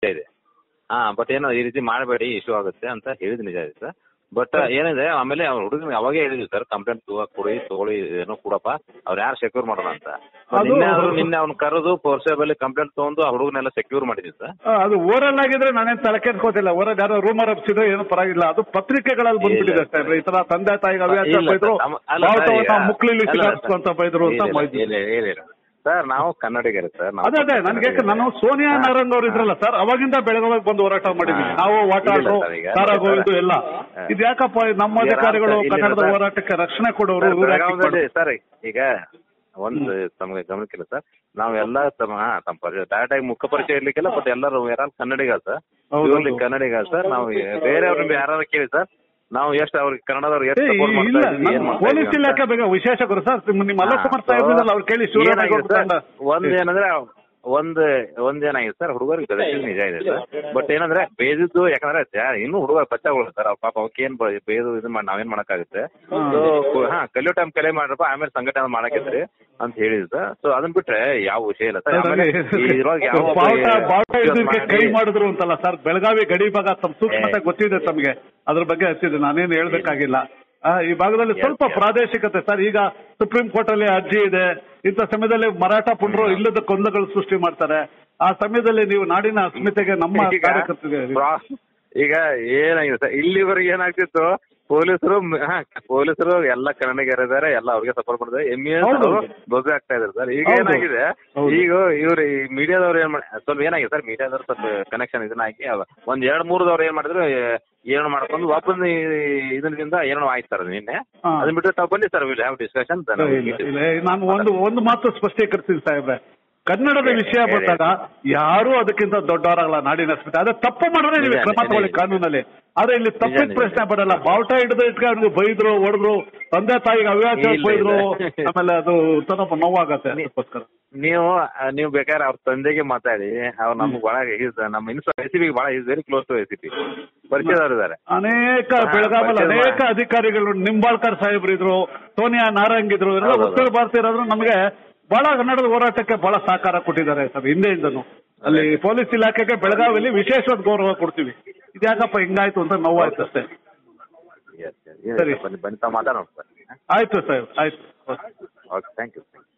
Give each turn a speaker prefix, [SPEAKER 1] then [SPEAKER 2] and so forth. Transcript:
[SPEAKER 1] ಇದೆ ಹಾ ಬಟ್ ಏನೋ ಈ ರೀತಿ ಮಾಡಬೇಡಿ ಇಶ್ಯೂ ಆಗುತ್ತೆ ಅಂತ ಹೇಳಿದ್ ನಿಜ ಇದೆ ಸರ್ ಬಟ್ ಏನಿದೆ ಆಮೇಲೆ ಅವ್ರ ಹುಡುಗನಿಗೆ ಅವಾಗೇ ಹೇಳಿದ್ವಿ ಸರ್ ಕಂಪ್ಲೇಂಟ್ ಕೊಡಿ ತಗೊಳ್ಳಿ ಏನೋ ಕೊಡಪ್ಪ ಅವ್ರು ಯಾರು ಸೆಕ್ಯೂರ್ ಮಾಡೋಣ ಅಂತ But
[SPEAKER 2] ಅದು-
[SPEAKER 1] ನಿನ್ನೆ ಆದ್ರೂ ನಿನ್ನೆ ಅವ್ನು ಕರೆದು ಪೋರ್ಸೇಬಲ್ ಕಂಪ್ಲೇಂಟ್ ತಗೊಂಡು ಆ ಹುಡುಗನೆಲ್ಲ ಸೆಕ್ಯೂರ್ ಮಾಡಿದ್ವಿ ಸರ್
[SPEAKER 2] ಆ, ಅದು ಓರಲ್ ಆಗಿದ್ರೆ ನಾನೇನ್ ತಲೆ ಕೆಡ್ಕೋತಿಲ್ಲ ಓರಲ್ ಯಾರೋ ರೂಮರ್ ಹಬ್ಸಿದ್ರೆ ಏನು ಪರವಾಗಿಲ್ಲ ಅದು ಪತ್ರಿಕೆಗಳಲ್ಲಿ ಬಂದ್ಬಿಟ್ಟಿದೆ
[SPEAKER 1] ಇಲ್ಲ.
[SPEAKER 2] ಸಾಹೇಬ್ರೆ ಈ ತರ ತಂದೆ ತಾಯಿಗೆ ಹವ್ಯಾಸ
[SPEAKER 1] ಇಲ್ಲ
[SPEAKER 2] ಬೈದ್ರು
[SPEAKER 1] ಸರ್, ನಮ್ಮ- ಅಲ್ಲ ಸರ್,
[SPEAKER 2] ಬಾವುಟವನ್ನ
[SPEAKER 1] ಈಗ-
[SPEAKER 2] ಮುಕ್ಳಿಲಿ
[SPEAKER 1] ಅಲ್ಲ
[SPEAKER 2] ಸಿಗಾಕ್ಸ್ಕೊ ಅಂತ ಬೈದ್ರು ಅಂತ
[SPEAKER 1] ಇಲ್ಲ,
[SPEAKER 2] ಬೈದ್ರು.
[SPEAKER 1] ಇಲ್ಲ, ಇಲ್ಲ, ಇಲ್ಲ. ಸರ್ ನಾವು ಕನ್ನಡಿಗರೇ ಸರ್ ನಾವು
[SPEAKER 2] ಅದೇ ಅದೇ ನನ್ಗೆ ಯಾಕೆ ನಾನು ಸೋನಿಯಾ
[SPEAKER 1] ಹಾ.
[SPEAKER 2] ನಾರಂಗ್ ಅವ್ರು ಇದ್ರಲ್ಲ ಸರ್ ಅವಾಗಿಂದ ಬೆಳಗಾವಿಗೆ ಬಂದು ಹೋರಾಟ ಮಾಡಿದ್ವಿ
[SPEAKER 1] ಹಾ.
[SPEAKER 2] ನಾವು ವಾಟಾಡ್ರು
[SPEAKER 1] ಇಲ್ಲ ಸರ್, ಈಗ
[SPEAKER 2] ತಾರಾ
[SPEAKER 1] ನೋಡಿ
[SPEAKER 2] ಗೋವಿಂದು
[SPEAKER 1] ಸರ್.
[SPEAKER 2] ಎಲ್ಲ
[SPEAKER 1] ಹಾ.
[SPEAKER 2] ಇದು ಯಾಕಪ್ಪ ಇದು ನಮ್ಮ
[SPEAKER 1] ಈಗ
[SPEAKER 2] ಅಧಿಕಾರಿಗಳು
[SPEAKER 1] ರಾಮ- ಇಲ್ಲಿ
[SPEAKER 2] ಕನ್ನಡದ
[SPEAKER 1] ಸರ್-
[SPEAKER 2] ಹೋರಾಟಕ್ಕೆ ರಕ್ಷಣೆ ಕೊಡೋರು
[SPEAKER 1] ಸರ್,
[SPEAKER 2] ಇವ್ರು ಯಾಕೆ
[SPEAKER 1] ಬೆಳಗಾವಿಯಲ್ಲಿ
[SPEAKER 2] ಮಾಡ್ತಾರೆ?
[SPEAKER 1] ಸರ್ ಈಗ ಒಂದು ತಮಗೆ ಗಮನಕ್ಕಿಲ್ಲ ಸರ್ ನಾವೆಲ್ಲ ತಮ್ಮ ಹಾ, ತಮ್ಮ ಪರಿಚಯ ಡೈರೆಕ್ಟ್ ಆಗಿ ಮುಖ ಪರಿಚಯ ಇರ್ಲಿಕ್ಕಿಲ್ಲ ಬಟ್ ಎಲ್ಲರೂ ಯಾರು ಕನ್ನಡಿಗ ಸರ್
[SPEAKER 2] ಹೌದು,
[SPEAKER 1] ಇವ್ರಲ್ಲಿ
[SPEAKER 2] ಹೌದು.
[SPEAKER 1] ಕನ್ನಡಿಗ ಸರ್ ನಾವು ಬೇರೆಯವ್ರನ್ನ ಯಾರು ಕೇಳಿ ಸರ್ ನಾವು ಎಷ್ಟು ಅವ್ರಿಗೆ ಕನ್ನಡದವ್ರು
[SPEAKER 2] ಏ,
[SPEAKER 1] ಎಷ್ಟು ಸಪೋರ್ಟ್
[SPEAKER 2] ಇಲ್ಲ
[SPEAKER 1] ಮಾಡ್ತಾ ಇದ್ದೀವಿ ಏನ್ ಮಾಡ್ತಾ
[SPEAKER 2] ಪೊಲೀಸ್
[SPEAKER 1] ಇದೀವಿ
[SPEAKER 2] ಇಲಾಖೆ
[SPEAKER 1] ಅಂತ.
[SPEAKER 2] ಬೇಗ ವಿಶೇಷಕರು ಸರ್ ನಿಮ್ಮ ನಿಮ್ಮ ಅಲ್ಲ
[SPEAKER 1] ಹಾ,
[SPEAKER 2] ಕುಮಾರ್ ಸಾಹೇಬ್ರಲ್ಲ ಅವ್ರು ಕೇಳಿ ಶಿವರಾಜ್
[SPEAKER 1] ಏನಾಗಿದೆ
[SPEAKER 2] ಅವ್ರ
[SPEAKER 1] ಸರ್,
[SPEAKER 2] ತಂಡ.
[SPEAKER 1] ಒಂದ್ ಏನಂದ್ರೆ ಒಂದ್ ಒಂದ್ ಏನಾಗಿದೆ ಸರ್ ಹುಡುಗರಿಗೆ ಬೆದರಿಸಿದ ನಿಜ ಇದೆ ಸರ್ ಬಟ್ ಏನಂದ್ರೆ ಬೇದಿದ್ದು ಯಾಕಂದ್ರೆ ಜಾ- ಇನ್ನೂ ಹುಡುಗ ಬಚ್ಚಾಗಳು ಸರ್ ಅವ್ರ ಪಾಪ ಅವಕ್ಕೆ ಏನ್ ಬ- ಬೇದು ಇದು ಮಾಡಿ ನಾವೇನ್ ಮಾಡಕ್ಕಾಗುತ್ತೆ
[SPEAKER 2] ಹಾ.
[SPEAKER 1] ಸೊ ಹಾ ಕಲಿಯೋ ಟೈಮ್ ಕಲೆ ಮಾಡ್ರಪ್ಪ ಆಮೇಲೆ ಸಂಘಟನೆ ಮಾಡಕಿದ್ರಿ ಅಂತ ಹೇಳಿದ್ರು ಸರ್ ಸೊ ಅದನ್ನ ಬಿಟ್ರೆ ಯಾವ ವಿಷಯ ಇಲ್ಲ ಸರ್ ಆಮೇಲೆ ಇದ್ರೊಳಗೆ ಯಾವ ಒಬ್ಬ
[SPEAKER 2] ಬಾವುಟ ಬಾವುಟ
[SPEAKER 1] ಇವತ್ತು
[SPEAKER 2] ಇದಕ್ಕೆ ಕೈ
[SPEAKER 1] ಮಾಡಿ-
[SPEAKER 2] ಮಾಡಿದ್ರು ಅಂತಲ್ಲ ಸರ್ ಬೆಳಗಾವಿ ಗಡಿ ಭಾಗ ತಮ್ಮ ಸೂಕ್ಷ್ಮತೆ ಗೊತ್ತಿದೆ ತಮಗೆ ಅದ್ರ ಬಗ್ಗೆ ಹಚ್ಚಿದೆ ನಾನೇನು ಹೇಳ್ಬೇಕಾಗಿಲ್ಲ ಆ, ಈ ಭಾಗದಲ್ಲಿ
[SPEAKER 1] Yes,
[SPEAKER 2] ಸ್ವಲ್ಪ
[SPEAKER 1] yes.
[SPEAKER 2] ಪ್ರಾದೇಶಿಕತೆ ಸರ್ ಈಗ ಸುಪ್ರೀಂ ಕೋರ್ಟ್ ಅಲ್ಲಿ ಅರ್ಜಿ ಇದೆ ಇಂಥ ಸಮಯದಲ್ಲಿ ಮರಾಠ ಪುಂಡ್ರು ಇಲ್ಲದ ಗೊಂದಲಗಳು ಸೃಷ್ಟಿ ಮಾಡ್ತಾರೆ ಆ ಸಮಯದಲ್ಲಿ ನೀವು ನಾಡಿನ ಅಸ್ಮಿತೆಗೆ ನಮ್ಮ
[SPEAKER 1] ಈಗ
[SPEAKER 2] ಕಾರ್ಯಕರ್ತರಿಗೆ
[SPEAKER 1] ಪ್ರಾ- ಈಗ ಏನಾಗಿದೆ ಸರ್ ಇಲ್ಲಿವರೆಗೆ ಏನಾಗ್ತಿತ್ತು ಪೊಲೀಸರು ಹಾ ಪೊಲೀಸರು ಎಲ್ಲ ಕನ್ನಡಿಗರಿದ್ದಾರೆ ಎಲ್ಲ ಅವ್ರಿಗೆ ಸಪೋರ್ಟ್ ಮಾಡ್ತಾರೆ ಎಮ್ ಎಸ್
[SPEAKER 2] ಹೌದು.
[SPEAKER 1] ಅವರು ಬೊಬ್ಬೆ ಆಗ್ತಾ ಇದ್ದಾರೆ ಸರ್ ಈಗ
[SPEAKER 2] ಹೌದು.
[SPEAKER 1] ಏನಾಗಿದೆ
[SPEAKER 2] ಹೌದು.
[SPEAKER 1] ಈಗ ಇವ್ರು ಈ ಮೀಡಿಯಾದವ್ರು ಏನ್ ಮಾಡಿ ಸ್ವಲ್ಪ ಏನಾಗಿದೆ ಸರ್ ಮೀಡಿಯಾದವ್ರು ಸ್ವಲ್ಪ ಕನೆಕ್ಷನ್ ಇದನ್ನ ಹಾಕಿ ಅವ- ಒಂದ್ ಎರಡ್ ಮೂರದವ್ರು ಏನ್ ಮಾಡಿದ್ರು ಏ- ಏನೋ ಮಾಡ್ಕೊಂಡು ವಾಪಸ್ ಇದರಿಂದ ಏನೋ ಆಯ್ತು ಸರ್ ನಿನ್ನೆ
[SPEAKER 2] ಹಾ.
[SPEAKER 1] ಅದನ್ನ ಬಿಟ್ಟು ತಾವು ಬನ್ನಿ ಸರ್ ವಿಲ್ ಹ್ಯಾವ್ ಡಿಸ್ಕಷನ್
[SPEAKER 2] ಇಲ್ಲ, ಇಲ್ಲ, ನಾನು ಒಂದು ಒಂದು ಮಾತು ಸ್ಪಷ್ಟೀಕರಿಸ್ತೀನಿ ಸಾಹೇಬ್ರೆ ಕನ್ನಡದ ವಿಷಯ ಬಂದಾಗ ಯಾರು ಅದಕ್ಕಿಂತ ದೊಡ್ಡವರಾಗಲ್ಲ ನಾಡಿನ ಅಸ್ಮಿತೆ ಅದೇ ತಪ್ಪು ಮಾಡಿದ್ರೆ ನೀವು
[SPEAKER 1] ನಿಜ,
[SPEAKER 2] ಕ್ರಮ
[SPEAKER 1] ನಿಜ,
[SPEAKER 2] ತಗೊಳ್ಳಿ
[SPEAKER 1] ನಿಜ.
[SPEAKER 2] ಕಾನೂನಲ್ಲಿ ಆದ್ರೆ ಇಲ್ಲಿ ತಪ್ಪಿನ
[SPEAKER 1] ನಿಜ.
[SPEAKER 2] ಪ್ರಶ್ನೆ ಬರಲ್ಲ ಬಾವುಟ ಹಿಡಿದು ಇಟ್ಕೊಂಡು ಅವ್ನಿಗೆ ಬೈದ್ರು ಹೊಡೆದ್ರು ತಂದೆ ತಾಯಿಗೆ ಹವ್ಯಾಸ
[SPEAKER 1] ಇಲ್ಲ,
[SPEAKER 2] ಬೈದ್ರು
[SPEAKER 1] ಇಲ್ಲ.
[SPEAKER 2] ಆಮೇಲೆ ಅದು ಸ್ವಲ್ಪ ನೋವಾಗತ್ತೆ
[SPEAKER 1] ನೀ-
[SPEAKER 2] ಅದಕ್ಕೋಸ್ಕರ
[SPEAKER 1] ನೀವು ಆ, ನೀವು ಬೇಕಾದ್ರೆ ಅವ್ರ ತಂದೆಗೆ ಮಾತಾಡಿ ಅವ್ರು ನಮ್ಗೆ ಬಹಳ ಈಸ್ ನಮ್ಮ ಇನ್ಸ್ ರೆಸಿಪಿಗೆ ಬಹಳ is very close to recipe ಪರಿಚಯದವ್ರು ಇದ್ದಾರೆ
[SPEAKER 2] ಅನೇಕ
[SPEAKER 1] ಹಾ,
[SPEAKER 2] ಬೆಳಗಾವಲ್ಲಿ
[SPEAKER 1] ಪರಿಚಯ
[SPEAKER 2] ಅನೇಕ ಅಧಿಕಾರಿಗಳು ನಿಂಬಾಳ್ಕರ್ ಸಾಹೇಬ್ರು ಇದ್ರು ಸೋನಿಯಾ ನಾರಂಗ್ ಇದ್ರು ಎಲ್ಲ
[SPEAKER 1] ಹೌದು,
[SPEAKER 2] ಉತ್ತರ ಭಾರತೀಯರಾದ್ರು ನಮಗೆ ಬಹಳ ಕನ್ನಡದ ಹೋರಾಟಕ್ಕೆ ಬಹಳ ಸಹಕಾರ ಕೊಟ್ಟಿದ್ದಾರೆ ಸರ್ ಹಿಂದೆಯಿಂದನು ಅಲ್ಲಿ ಪೊಲೀಸ್ ಇಲಾಖೆಗೆ ಬೆಳಗಾವಿಯಲ್ಲಿ ವಿಶೇಷವಾದ ಗೌರವ ಕೊಡ್ತೀವಿ ಇದ್ಯಾಕಪ್ಪ ಹಿಂಗಾಯ್ತು ಅಂತ ನೋವಾಯ್ತು ಅಷ್ಟೇ
[SPEAKER 1] Yes, yes.
[SPEAKER 2] ಸರಿ.
[SPEAKER 1] ಬನ್ನಿ ಬನ್ನಿ ತಾವು ಮಾತಾಡೋಣ ಸರ್
[SPEAKER 2] ಆಯ್ತು ಸರ್ ಆಯ್ತು
[SPEAKER 1] ಓಕೆ ಥ್ಯಾಂಕ್ ಯು